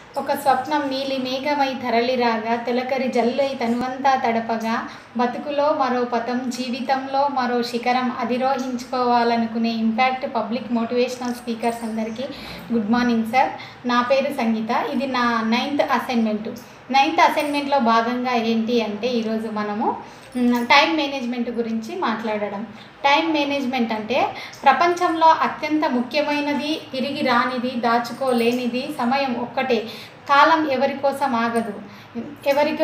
ఒక స్వప్నం నీలి మేఘమై తరలిరాగా తొలకరి జల్లై తనువంతా తడపగా బతుకులో మరో పథం జీవితంలో మరో శిఖరం అధిరోహించుకోవాలనుకునే ఇంపాక్ట్ పబ్లిక్ మోటివేషనల్ స్పీకర్స్ అందరికీ గుడ్ మార్నింగ్ సార్ నా పేరు సంగీత ఇది నా నైన్త్ అసైన్మెంట్ నైన్త్ అసైన్మెంట్లో భాగంగా ఏంటి అంటే ఈరోజు మనము మ్, టైం మేనేజ్మెంట్ గురించి మాట్లాడడం టైం మేనేజ్మెంట్ అంటే ప్రపంచంలో అత్యంత ముఖ్యమైనది తిరిగి రానిది దాచుకోలేనిది సమయం ఒక్కటే కాలం ఎవరి కోసం ఆగదు ఎవరికి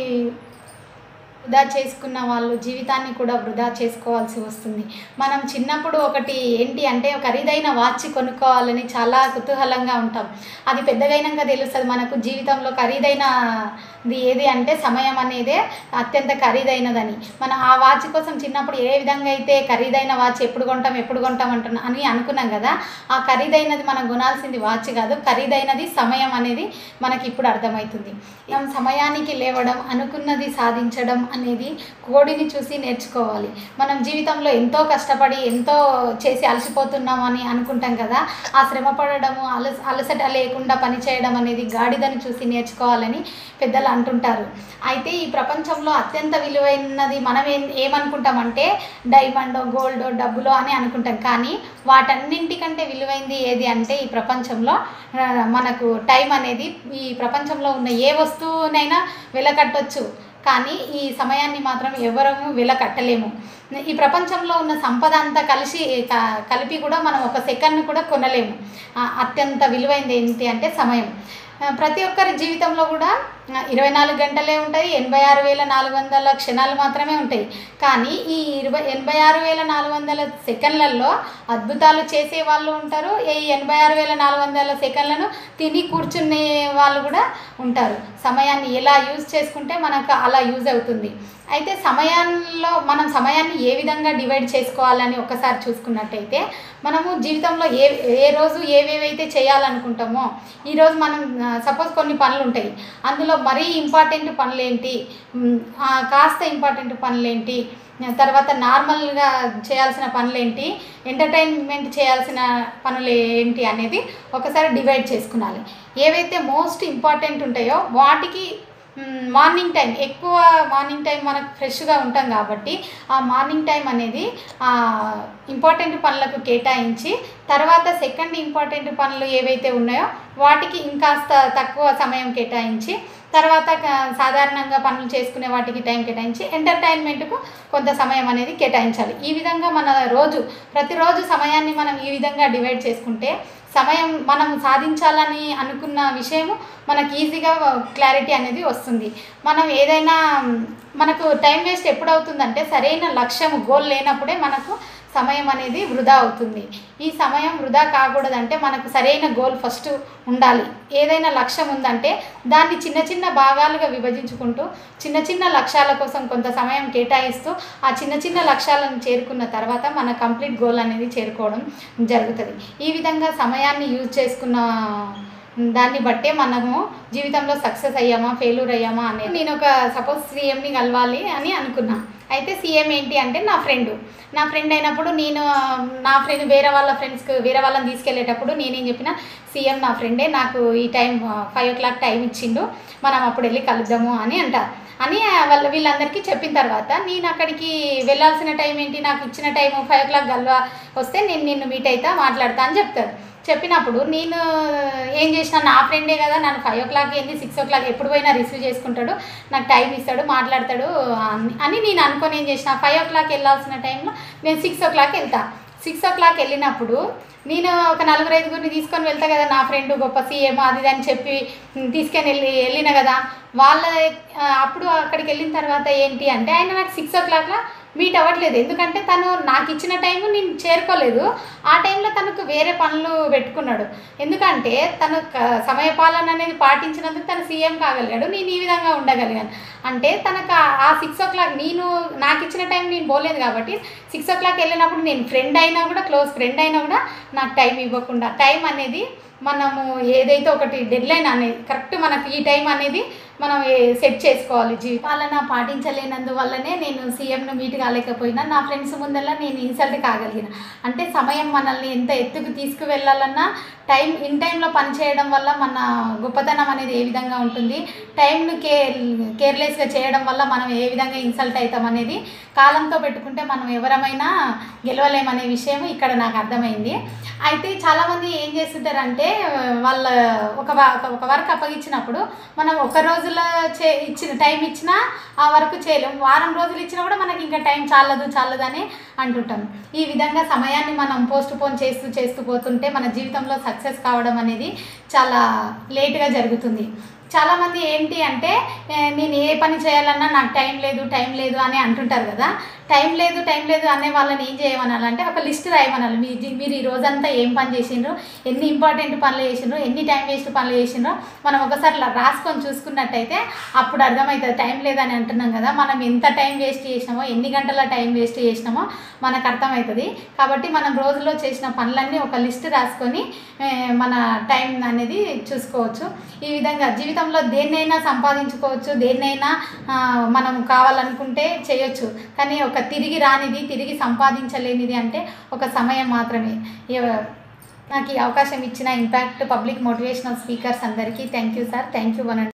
వృధా చేసుకున్న వాళ్ళు జీవితాన్ని కూడా వృధా చేసుకోవాల్సి వస్తుంది మనం చిన్నప్పుడు ఒకటి ఏంటి అంటే ఖరీదైన వాచ్ కొనుక్కోవాలని చాలా కుతూహలంగా ఉంటాం అది పెద్దగైనాక తెలుస్తుంది మనకు జీవితంలో ఖరీదైనది ఏది అంటే సమయం అనేదే అత్యంత ఖరీదైనదని మనం ఆ వాచ్ కోసం చిన్నప్పుడు ఏ విధంగా అయితే ఖరీదైన వాచ్ ఎప్పుడు కొంటాం ఎప్పుడు కొంటాం అంటున్నా అని అనుకున్నాం కదా ఆ ఖరీదైనది మనం కొనాల్సింది వాచ్ కాదు ఖరీదైనది సమయం అనేది మనకి ఇప్పుడు అర్థమవుతుంది మనం సమయానికి లేవడం అనుకున్నది సాధించడం అనేది కోడిని చూసి నేర్చుకోవాలి మనం జీవితంలో ఎంతో కష్టపడి ఎంతో చేసి అలసిపోతున్నాం అని అనుకుంటాం కదా ఆ శ్రమ పడడము అలస అలసట లేకుండా పని చేయడం అనేది గాడిదని చూసి నేర్చుకోవాలని పెద్దలు అంటుంటారు అయితే ఈ ప్రపంచంలో అత్యంత విలువైనది మనం ఏం ఏమనుకుంటామంటే డైమండ్ గోల్డ్ డబ్బులు అని అనుకుంటాం కానీ వాటన్నింటికంటే విలువైంది ఏది అంటే ఈ ప్రపంచంలో ఆ, మనకు టైం అనేది ఈ ప్రపంచంలో ఉన్న ఏ వస్తువునైనా వెలకట్టొచ్చు కానీ ఈ సమయాన్ని మాత్రం ఎవరము వెల కట్టలేము ఈ ప్రపంచంలో ఉన్న సంపద అంతా కలిసి క- కలిపి కూడా మనం ఒక సెకండ్ కూడా కొనలేము ఆ, అత్యంత విలువైనది ఏంటి అంటే సమయం ఆ, ప్రతి ఒక్కరి జీవితంలో కూడా ఆ, ఇరవై నాలుగు గంటలే ఉంటాయి ఎనభై ఆరు వేల నాలుగు వందల క్షణాలు మాత్రమే ఉంటాయి కానీ ఈ ఇరవై ఎనభై ఆరు వేల నాలుగు వందల సెకండ్లలో అద్భుతాలు చేసే వాళ్ళు ఉంటారు ఈ ఎనభై ఆరు వేల నాలుగు వందల సెకండ్లను తిని కూర్చునే వాళ్ళు కూడా ఉంటారు సమయాన్ని ఎలా యూజ్ చేసుకుంటే మనకు అలా యూజ్ అవుతుంది అయితే సమయంలో మనం సమయాన్ని ఏ విధంగా డివైడ్ చేసుకోవాలని ఒకసారి చూసుకున్నట్టయితే మనము జీవితంలో ఏ ఏ రోజు ఏవేవైతే చేయాలనుకుంటామో ఈరోజు మనం సపోజ్ కొన్ని పనులు ఉంటాయి అందులో మరీ ఇంపార్టెంట్ పనులు ఏంటి మ్, ఆ, కాస్త ఇంపార్టెంట్ పనులు ఏంటి తర్వాత నార్మల్గా చేయాల్సిన పనులు ఏంటి ఎంటర్టైన్మెంట్ చేయాల్సిన పనులు ఏంటి అనేది ఒకసారి డివైడ్ చేసుకునాలి ఏవైతే మోస్ట్ ఇంపార్టెంట్ ఉంటాయో వాటికి మ్, మార్నింగ్ టైం ఎక్కువ మార్నింగ్ టైం మనకు ఫ్రెష్గా ఉంటాం కాబట్టి ఆ మార్నింగ్ టైం అనేది ఆ, ఇంపార్టెంట్ పనులకు కేటాయించి తర్వాత సెకండ్ ఇంపార్టెంట్ పనులు ఏవైతే ఉన్నాయో వాటికి ఇంకాస్త తక్కువ సమయం కేటాయించి తర్వాత క- సాధారణంగా పనులు చేసుకునే వాటికి టైం కేటాయించి ఎంటర్టైన్మెంట్కు కొంత సమయం అనేది కేటాయించాలి ఈ విధంగా మన రోజు ప్రతిరోజు సమయాన్ని మనం ఈ విధంగా డివైడ్ చేసుకుంటే సమయం మనం సాధించాలని అనుకున్న విషయము మనకి ఈజీగా క్లారిటీ అనేది వస్తుంది మనం ఏదైనా మ్, మనకు టైం వేస్ట్ ఎప్పుడు అవుతుందంటే సరైన లక్ష్యం గోల్ లేనప్పుడే మనకు సమయం అనేది వృధా అవుతుంది ఈ సమయం వృధా కాకూడదంటే మనకు సరైన గోల్ ఫస్ట్ ఉండాలి ఏదైనా లక్ష్యం ఉందంటే దాన్ని చిన్న చిన్న భాగాలుగా విభజించుకుంటూ చిన్న చిన్న లక్ష్యాల కోసం కొంత సమయం కేటాయిస్తూ ఆ చిన్న చిన్న లక్ష్యాలను చేరుకున్న తర్వాత మన కంప్లీట్ గోల్ అనేది చేరుకోవడం జరుగుతుంది ఈ విధంగా సమయాన్ని యూజ్ చేసుకున్న దాన్ని బట్టే మనము జీవితంలో సక్సెస్ అయ్యామా ఫెయిల్యూర్ అయ్యామా అనేది నేను ఒక సపోజ్ సీఎంని కలవాలి అని అనుకున్నా అయితే సీఎం ఏంటి అంటే నా ఫ్రెండ్ నా ఫ్రెండ్ అయినప్పుడు నేను నా ఫ్రెండ్ వేరే వాళ్ళ ఫ్రెండ్స్కి వేరే వాళ్ళని తీసుకెళ్ళేటప్పుడు నేనేం చెప్పిన సీఎం నా ఫ్రెండే నాకు ఈ time five o'clock time ఇచ్చిండు మనం అప్పుడు వెళ్ళి కలుద్దాము అని అంటారు అని వాళ్ళ వీళ్ళందరికీ చెప్పిన తర్వాత నేను అక్కడికి వెళ్ళాల్సిన టైం ఏంటి నాకు ఇచ్చిన టైం ఫైవ్ ఓ క్లాక్ గల్వా వస్తే నేను నిన్ను మీట్ అవుతా మాట్లాడతా అని చెప్తారు చెప్పినప్పుడు నేను ఏం చేసిన నా ఫ్రెండే కదా నన్ను ఫైవ్ ఓ క్లాక్ ఏంది సిక్స్ ఓ క్లాక్ ఎప్పుడు పోయినా రిసీవ్ చేసుకుంటాడు నాకు టైం ఇస్తాడు మాట్లాడతాడు అని- అని నేను అనుకొని ఏం చేసిన ఫైవ్ ఓ క్లాక్ వెళ్ళాల్సిన టైంలో నేను సిక్స్ ఓ క్లాక్ వెళ్తా సిక్స్ ఓ క్లాక్ వెళ్ళినప్పుడు నేను ఒక నలుగురు ఐదుగురిని తీసుకొని వెళ్తా కదా నా ఫ్రెండ్ గొప్ప సీఎం అది ఇది అని చెప్పి తీసుకొని వెళ్ళి వెళ్ళిన కదా వాళ్ళ ఆ, అప్పుడు అక్కడికి వెళ్ళిన తర్వాత ఏంటి అంటే ఆయన నాకు సిక్స్ ఓ క్లాక్లో మీట్ అవ్వట్లేదు ఎందుకంటే తను నాకు ఇచ్చిన టైము నేను చేరుకోలేదు ఆ టైంలో తనకు వేరే పనులు పెట్టుకున్నాడు ఎందుకంటే తను క- సమయపాలన అనేది పాటించినందుకు తను సీఎం కాగలిగాడు నేను ఈ విధంగా ఉండగలిగాను అంటే తనకు ఆ- ఆ సిక్స్ ఓ క్లాక్ నేను నాకు ఇచ్చిన టైం నేను పోలేదు కాబట్టి సిక్స్ ఓ క్లాక్ వెళ్ళినప్పుడు నేను ఫ్రెండ్ అయినా కూడా క్లోజ్ ఫ్రెండ్ అయినా కూడా నాకు టైం ఇవ్వకుండా టైం అనేది మనము ఏదైతే ఒకటి డెడ్ లైన్ అనేది కరెక్ట్ మనకి ఈ టైం అనేది మనం సెట్ చేసుకోవాలి జీవితాలన పాటించలేనందువల్లనే నేను సీఎంను మీట్ కాలేకపోయినా నా ఫ్రెండ్స్ ముందల్లా నేను ఇన్సల్ట్ కాగలిగిన అంటే సమయం మనల్ని ఎంత ఎత్తుకు తీసుకువెళ్ళాలన్నా టైం ఇన్ టైంలో పని చేయడం వల్ల మన గొప్పతనం అనేది ఏ విధంగా ఉంటుంది టైంను కేర్ కేర్లెస్గా చేయడం వల్ల మనం ఏ విధంగా ఇన్సల్ట్ అవుతాం అనేది కాలంతో పెట్టుకుంటే మనం ఎవరమైనా గెలవలేమనే విషయం ఇక్కడ నాకు అర్థమైంది అయితే చాలామంది ఏం చేస్తుంటారంటే వాళ్ళ ఒక వ- ఒక వర్క్ అప్పగించినప్పుడు మనం ఒక రోజులో చే ఇచ్చిన టైం ఇచ్చినా ఆ వర్క్ చేయలేం వారం రోజులు ఇచ్చినా కూడా మనకి ఇంకా టైం చాలదు చాలదు అని అంటుంటాం ఈ విధంగా సమయాన్ని మనం పోస్ట్ పోన్ చేస్తూ చేస్తూ పోతుంటే మన జీవితంలో సక్సెస్ కావడం అనేది చాలా లేట్గా జరుగుతుంది చాలామంది ఏంటి అంటే ఏ, నేను ఏ పని చేయాలన్నా నాకు టైం లేదు టైం లేదు అని అంటుంటారు కదా టైం లేదు టైం లేదు అనే వాళ్ళని ఏం చేయమనాలంటే ఒక లిస్ట్ రాయమనాలి మీ జీ- మీరు ఈ రోజంతా ఏం పని చేసిండ్రు ఎన్ని ఇంపార్టెంట్ పనులు చేసిండ్రు ఎన్ని టైం వేస్ట్ పనులు చేసిండ్రో మనం ఒకసారి ఇలా రాసుకొని చూసుకున్నట్టయితే అప్పుడు అర్థమవుతుంది టైం లేదని అంటున్నాం కదా మనం ఎంత టైం వేస్ట్ చేసినామో ఎన్ని గంటల టైం వేస్ట్ చేసినామో మనకు అర్థమవుతుంది కాబట్టి మనం రోజులో చేసిన పనులన్నీ ఒక లిస్ట్ రాసుకొని ఏ, మన టైం అనేది చూసుకోవచ్చు ఈ విధంగా జీవితంలో దేన్నైనా సంపాదించుకోవచ్చు దేన్నైనా ఆ, మనం కావాలనుకుంటే చేయొచ్చు కానీ ఒక తిరిగి రానిది తిరిగి సంపాదించలేనిది అంటే ఒక సమయం మాత్రమే ఎవ- నాకు ఈ అవకాశం ఇచ్చిన ఇంపాక్ట్ పబ్లిక్ మోటివేషనల్ స్పీకర్స్ అందరికీ thank you sir thank you one